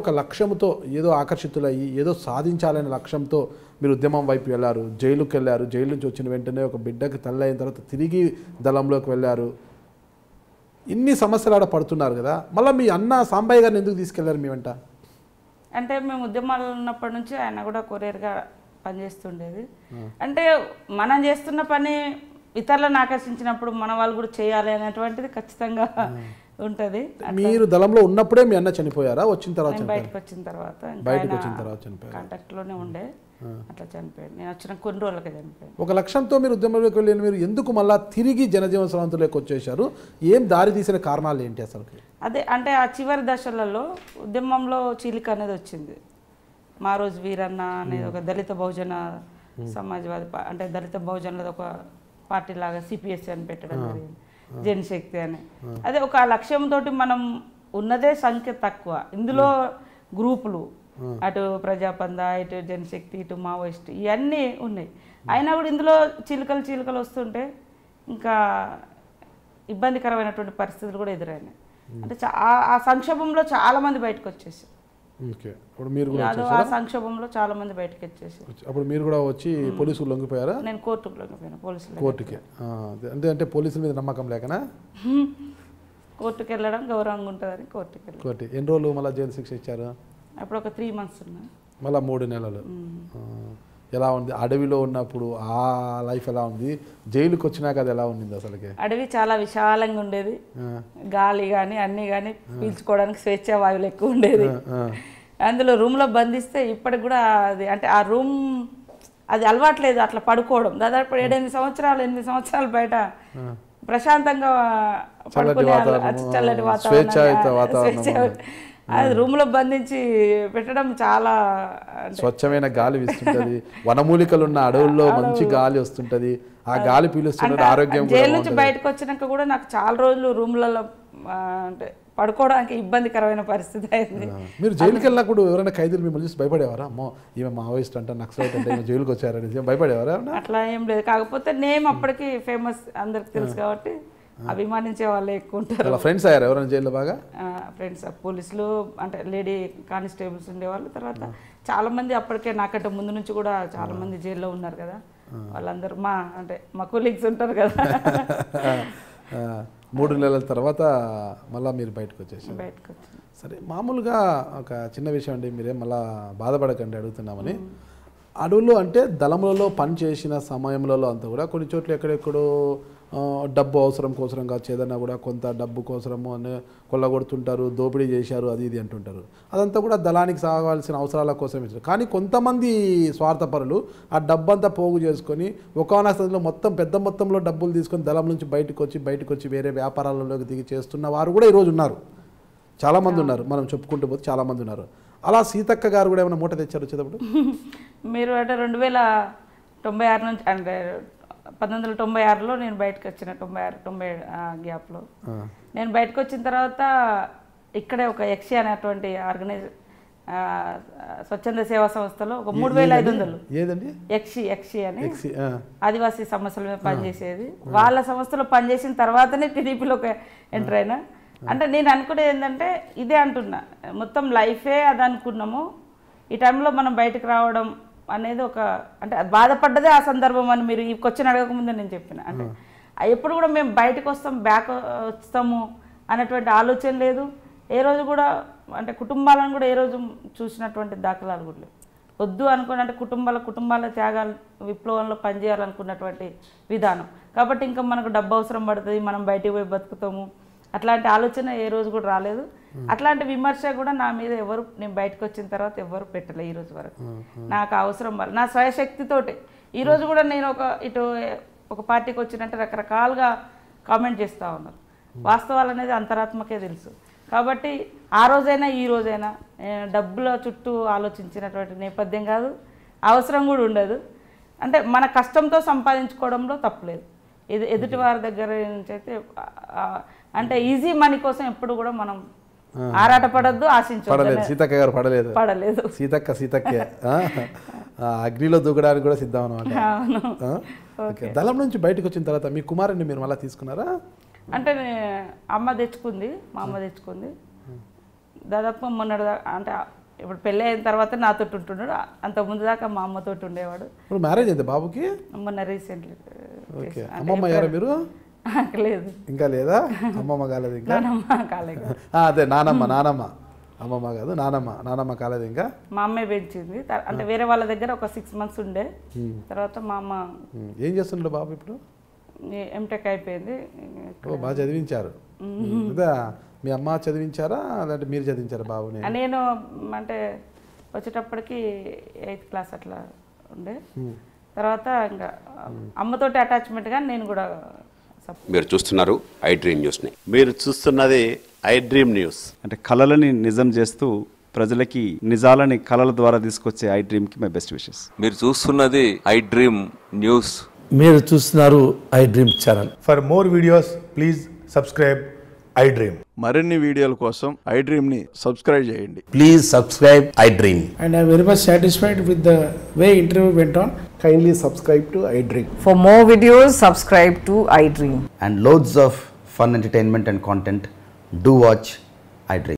ఒక లక్ష్యంతో ఏదో ఆకర్షితులయ్యి ఏదో సాధించాలనే లక్ష్యంతో మీరు ఉద్యమం వైపు వెళ్ళారు జైలుకి వెళ్ళారు జైలు నుంచి వచ్చిన వెంటనే ఒక బిడ్డకి తల్లి అయిన తర్వాత తిరిగి దళంలోకి వెళ్ళారు ఇన్ని సమస్యలు ఆడ పడుతున్నారు కదా మళ్ళీ మీ అన్న సాంబయ్య గారిని ఎందుకు తీసుకెళ్లారు మీ వెంట అంటే మేము ఉద్యమాలు ఉన్నప్పటి నుంచి ఆయన కూడా కొరియర్గా పనిచేస్తుండేది అంటే మనం చేస్తున్న పని ఇతరులను ఆకర్షించినప్పుడు మన వాళ్ళు కూడా చేయాలి అనేటువంటిది ఖచ్చితంగా ఉంటుంది మీరు దళంలో ఉన్నప్పుడే మీ అన్న చనిపోయారా వచ్చిన తర్వాత నేను చనిపోయారా? బయటకు వచ్చిన తర్వాత ఇంకా బయటకు ఆయన వచ్చిన తర్వాత చనిపోయారు కాంటాక్ట్లోనే ఉండే అట్లా చనిపోయాడు నేను వచ్చిన కొన్ని రోజులకే చనిపోయాడు ఒక లక్ష్యంతో మీరు ఉద్యమంలోకి వెళ్ళిన మీరు ఎందుకు మళ్ళా తిరిగి జనజీవన స్రవంతిలోకి వచ్చేసారు ఏం దారి తీసిన కారణాలు ఏంటి అసలు అదే అంటే ఆ చివరి దశలలో ఉద్యమంలో చీలిక అనేది వచ్చింది మా రోజు వీరన్న అనేది ఒక దళిత బహుజన సమాజ్వాది పా- అంటే దళిత బహుజనులది ఒక పార్టీ లాగా సిపిఎస్ అని పెట్టడం జరిగింది జనశక్తి అని అదే ఒక లక్ష్యంతో మనం ఉన్నదే సంఖ్య తక్కువ ఇందులో గ్రూపులు అటు ప్రజాపంద ఇటు జనశక్తి ఇటు మావోయిస్ట్ ఇవన్నీ ఉన్నాయి అయినా కూడా ఇందులో చిలుకలు చిలుకలు వస్తుంటే ఇంకా ఇబ్బందికరమైనటువంటి పరిస్థితులు కూడా ఎదురైనాయి అంటే చా- ఆ- ఆ సంక్షోభంలో చాలా మంది బయటకు వచ్చేసి ఓకే ఇప్పుడు మీరు కూడా అదో ఆ సంక్షోభంలో చాలా మంది బయటకు వచ్చేసి వచ్చి- అప్పుడు మీరు కూడా వచ్చి పోలీసులు లొంగిపోయారా నేను కోర్టుకు పోయిన పోలీసులు కోర్టుకి ఆ, అదే- అంటే అంటే పోలీసుల మీద నమ్మకం లేకనా కోర్టుకు వెళ్ళడం గౌరవంగా ఉంటుందని కోర్టుకు వెళ్ళాను కోర్టు ఎన్ని రోజులు మళ్ళీ జైలు శిక్ష ఇచ్చారు అప్పుడు ఒక త్రీ మంత్స్ ఉన్నా మళ్ళీ మూడు నెలలు ఆ, ఎలా ఉంది అడవిలో ఉన్నప్పుడు ఆ లైఫ్ ఎలా ఉంది జైలుకి వచ్చినాక అది ఎలా ఉండింది అసలుకి అడవి చాలా విశాలంగా ఉండేది ఆ, గాలి కానీ అన్నీ కానీ పీల్చుకోవడానికి స్వేచ్ఛ వాయువులు ఎక్కువ ఉండేది ఆ, అందులో రూమ్లో బంధిస్తే ఇప్పటికి కూడా అది అంటే ఆ రూమ్ అది అలవాట్లేదు అట్లా పడుకోవడం దాదాపు ఏడెనిమిది సంవత్సరాలు ఎనిమిది సంవత్సరాలు బయట ప్రశాంతంగా పడుకునే వాళ్ళ- వాతావరణము, చల్లటి స్వేచ్ఛాయుత వాతావరణం వాతావరణము. స్వేచ్ఛ అది రూమ్లో బంధించి పెట్టడం చాలా అంటే స్వచ్ఛమైన గాలి వీస్తుంటది వనమూలికలు ఉన్న అడవుల్లో మంచి గాలి వస్తుంటది ఆ గాలి పీలుస్తుంటే ఆరోగ్యం కూడా జైలు నుంచి బయటకు వచ్చినాక కూడా నాకు చాలా రోజులు రూమ్లలో ఆ, అంటే పడుకోవడానికి ఇబ్బందికరమైన పరిస్థితి అయింది ఆ, మీరు జైలుకి వెళ్ళినప్పుడు ఎవరైనా ఖైదీలు మిమ్మల్ని చూసి భయపడేవారా అమ్మో ఈమె మావోయిస్ట్ అంట నక్సలైట్ అంటే ఈమె జైలుకి వచ్చారని భయపడేవారా ఏమన్నా? అట్లా ఏం లేదు కాకపోతే నేమ్ అప్పటికి ఫేమస్ అందరికి తెలుసు కాబట్టి అభిమానించే వాళ్ళే ఎక్కువ ఉంటారు వాళ్ళ ఫ్రెండ్స్ అయ్యారు ఎవరైనా జైల్లో బాగా ఫ్రెండ్స్ పోలీసులు అంటే లేడీ కానిస్టేబుల్స్ ఉండేవాళ్ళు తర్వాత చాలా మంది అప్పటికే నాకంటే ముందు నుంచి కూడా చాలా మంది జైల్లో ఉన్నారు కదా వాళ్ళందరూ మా అంటే మా కొలీగ్స్ ఉంటారు కదా ఆ, మూడు నెలల తర్వాత మళ్ళీ మీరు బయటకు వచ్చేసారు బయటకు వచ్చి సరే మామూలుగా ఒక చిన్న విషయం అండి మీరేం మళ్ళా బాధపడకండి అడుగుతున్నామని అడవుల్లో అంటే దళములలో పనిచేసిన సమయంలో అంతా కూడా కొన్ని చోట్ల ఎక్కడెక్కడో ఆ, డబ్బు అవసరం కోసరం కావచ్చు ఏదైనా కూడా కొంత డబ్బు కోసరము అని కొల్లగొడుతుంటారు దోపిడీ చేశారు అది ఇది అంటుంటారు అదంతా కూడా దళానికి సాగాల్సిన అవసరాల కోసం ఇచ్చారు కానీ కొంతమంది స్వార్థపరులు ఆ డబ్బంతా పోగు చేసుకొని ఒకనొక స్థితిలో మొత్తం పెద్ద మొత్తంలో డబ్బులు తీసుకొని దళం నుంచి బయటకు వచ్చి బయటకు వచ్చి వేరే వ్యాపారాలలోకి దిగి చేస్తున్న వారు కూడా ఈరోజు ఉన్నారు చాలామంది ఉన్నారు మనం చెప్పుకుంటూ పోతే చాలామంది ఉన్నారు అలా సీతక్క గారు కూడా ఏమైనా మూట తెచ్చారు వచ్చేటప్పుడు మీరు అంటే రెండు వేల తొంభై ఆరు నుంచి అంటే పంతొమ్మిది వందల తొంభై ఆరులో నేను బయటకు వచ్చిన తొంభై ఆరు తొంభై గ్యాప్లో ఆ, నేను బయటకు వచ్చిన తర్వాత ఇక్కడే ఒక యక్షి అనేటువంటి ఆర్గనైజ్ ఆ, స్వచ్ఛంద సేవా సంస్థలో ఒక మూడు వేల ఐదు వందలు ఏదండి యక్షి యక్షి అని ఎక్సి ఆ, ఆదివాసీ సమస్యల మీద పనిచేసేది వాళ్ళ సంస్థలో పనిచేసిన తర్వాతనే టీడీపీలోకి ఎంటర్ అయినా అంటే నేను అనుకునేది ఏంటంటే ఇదే అంటున్నా మొత్తం లైఫే అది అనుకున్నాము ఈ టైంలో మనం బయటకు రావడం అనేది ఒక అంటే అది బాధపడ్డదే ఆ సందర్భం అని మీరు ఈ క్వశ్చన్ అడగకముందే నేను చెప్పిన అంటే ఆ ఎప్పుడు కూడా మేము బయటకు వస్తాం బ్యాక్ వస్తాము అనేటువంటి ఆలోచన లేదు ఏ రోజు కూడా అంటే కుటుంబాలను కూడా ఏ రోజు చూసినటువంటి దాఖలాలు కూడా లేవు వద్దు అనుకుని అంటే కుటుంబాల కుటుంబాల త్యాగాలు విప్లవంలో పనిచేయాలనుకున్నటువంటి విధానం కాబట్టి ఇంకా మనకు డబ్బు అవసరం పడుతుంది మనం బయటికి పోయి బతుకుతాము అట్లాంటి ఆలోచన ఏ రోజు కూడా రాలేదు అట్లాంటి విమర్శ కూడా నా మీద ఎవరు నేను బయటకు వచ్చిన తర్వాత ఎవరు పెట్టలే ఈ రోజు వరకు నాకు అవసరం వల్ల నా స్వయశక్తితోటి ఈ రోజు కూడా నేను ఒక ఇటు ఒక పార్టీకి వచ్చినట్టు రకరకాలుగా కామెంట్ చేస్తూ ఉన్నారు వాస్తవాలు అనేది అంతరాత్మకే తెలుసు కాబట్టి ఆ రోజైనా ఈ రోజైనా ఏ, డబ్బుల చుట్టూ ఆలోచించినటువంటి నేపథ్యం కాదు అవసరం కూడా ఉండదు అంటే మన కష్టంతో సంపాదించుకోవడంలో తప్పులేదు ఇది ఎదుటి వారి దగ్గర నుంచి అయితే ఆ, ఆ, అంటే ఈజీ మనీ కోసం ఎప్పుడు కూడా మనం ఆరాటపడద్దు ఆశించవద్దు పడలేదు సీతక్క గారు పడలేదు పడలేదు సీతక్క సీతక్కే ఆ? ఆ, అగ్నిలో దూకడానికి కూడా సిద్ధం అనమాట అవును ఆ? ఓకే దళం నుంచి బయటకు వచ్చిన తర్వాత మీ కుమారుని మీరు మళ్ళీ తీసుకున్నారా అంటే నే- అమ్మ తెచ్చుకుంది మా అమ్మ తెచ్చుకుంది దాదాపు మొన్నటి దా- అంటే ఇప్పుడు పెళ్ళి అయిన తర్వాత నాతో ఉంటున్నాడు అంత ముందు దాకా మా అమ్మతోటి ఉండేవాడు ఇప్పుడు మ్యారేజ్ అయింది బాబుకి మొన్న రీసెంట్లీ ఓకే అమ్మమ్మ అయ్యారా మీరు లేదు ఇంకా లేదా అమ్మమ్మ కాలేదు ఇంకా నానమ్మ కాలేదు ఆ, అదే నానమ్మ నానమ్మ అమ్మమ్మ కాదు నానమ్మ నానమ్మ కాలేదు ఇంకా మా అమ్మే పెంచింది త- అంటే వేరే వాళ్ళ దగ్గర ఒక సిక్స్ మంత్స్ ఉండే తర్వాత మా అమ్మ ఉమ్, ఏం చేస్తున్నాడు బాబు ఇప్పుడు ఎంటెక్ అయిపోయింది ఓ బాగా చదివించారు అదే మీ అమ్మ చదివించారా లేదంటే మీరు చదివించారా బాబుని నేను అంటే వచ్చేటప్పటికి ఎయిత్ క్లాస్ అట్లా ఉండే తర్వాత ఇంకా అమ్మతోటి అటాచ్మెంట్గా నేను కూడా సప్- మీరు చూస్తున్నారు ఐ డ్రీమ్ న్యూస్ని మీరు చూస్తున్నది ఐ డ్రీమ్ న్యూస్ అంటే కళలని నిజం చేస్తూ ప్రజలకి నిజాలని కళల ద్వారా తీసుకొచ్చే ఐ డ్రీమ్కి మై బెస్ట్ విషెస్ మీరు చూస్తున్నది ఐ డ్రీమ్ న్యూస్ మీరు చూస్తున్నారు I dream channel For more videos, please subscribe iDream. మరిన్ని వీడియోల కోసం ఐ డ్రీమ్ని సబ్స్క్రైబ్ చేయండి please subscribe I dream and I'm very much satisfied with the way interview went on. Kindly subscribe to iDream. For more videos, subscribe to iDream. And loads of fun entertainment and content do watch I dream